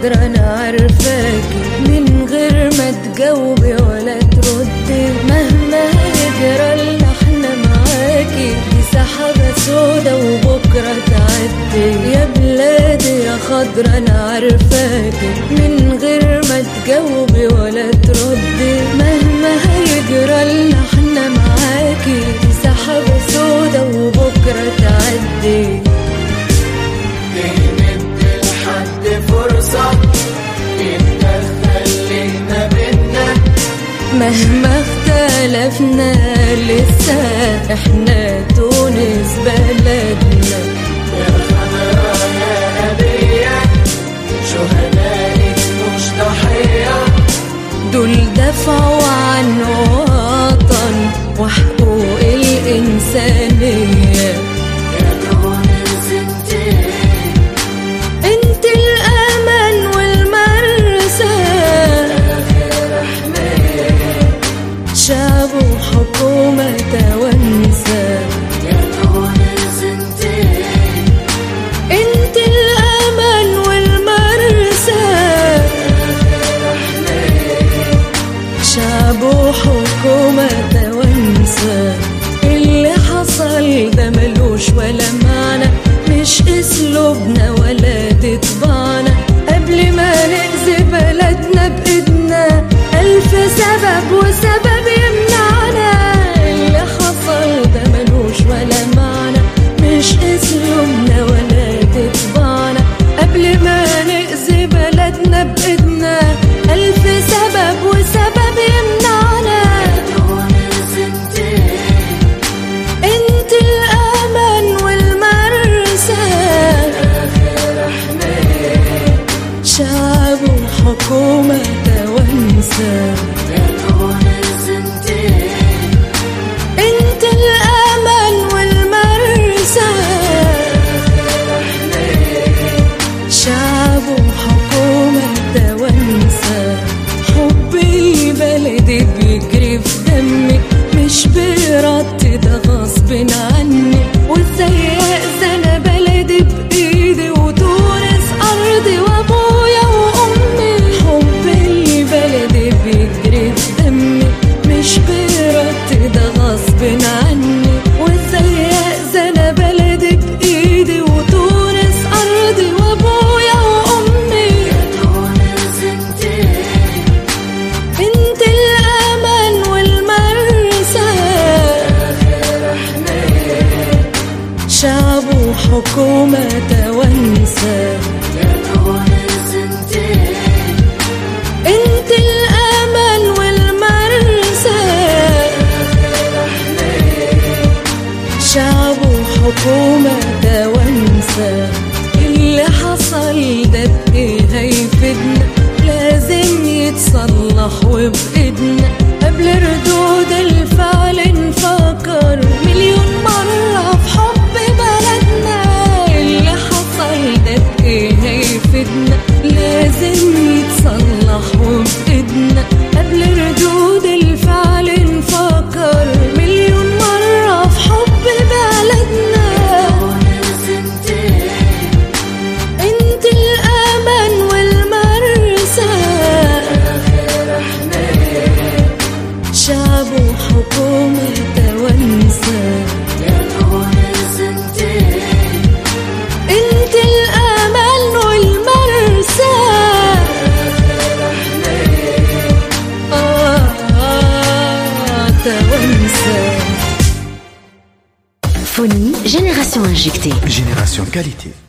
خضرا انا عارفاكي من غير ما تجاوبي ولا تردي مهما يجرى لنا احنا معاكي دي سحابة سودا وبكرة تعدي يا بلادي يا خضرا انا عارفاكي من غير ما تجاوبي ولا تردي مهما هيجرى لنا احنا معاكي دي سحابة سودا وبكرة تعدي ندي لحد فرصة يتدخل لنا بينا مهما اختلفنا لسه احنا تونس بلدنا يا خضرا يا أبية شهدائك مش ضحية دول دفعوا عن وطن وحقوق الإنسانية يا تونس انتي انت الأمل والمرسى آخر حماية شعب وحكومة توانسة يا تونس انتي انت الأمل والمرسى آخر حماية شعب وحكومة توانسة اللي حصل ده ملوش ولا معنى مش اسلوبنا ولا تطبعنا قبل ما نأذي بلدنا بإيدنا ألف سبب وسبب يمنعنا اللي حصل ده ملوش ولا معنى مش اسلوبنا ولا تطبعنا قبل ما نأذي بلدنا بإيدنا ألف سبب وسبب يمنعنا تونس انتي انت الأمل والمرسى آخر حماية شعب وحكومة توانسة يا تونس انتي انت الأمل والمرسى شعب وحكومة توانسة حب البلد بيجري في دمي مش بإرادتي ده غصب عني وازاي أذن بلدي بإيدي وتونس أرضي وأبويا وأمي حب البلد بيجري في دمي مش بإرادتي ده غصب عني وازاي أذن بلدي بإيدي وتونس أرضي وأبويا وأمي تونس انتي انت الامل والمرسى آخر حماية شعب وحكومة توانسة يا تونس انتي انت الامل والمرسى شعب وحكومة توانسة اللي حصل ده بإيه هيفيدنا لازم يتصلح وبإيدنا قبل ردود الفعل نفكر مليون مرة في حب بلدنا اللي حصل ده بإيه هيفيدنا لازم يتصلح وبإيدنا قبل ردود الفعل نفكر مليون مرة في حب بلدنا تونس انتي انت الأمل والمرسى آخر حماية شعب وحكومة توانسة يا تونس انتي انت الأمل والمرسى آه آه توانسة Phonie Génération Injectée. Génération qualité.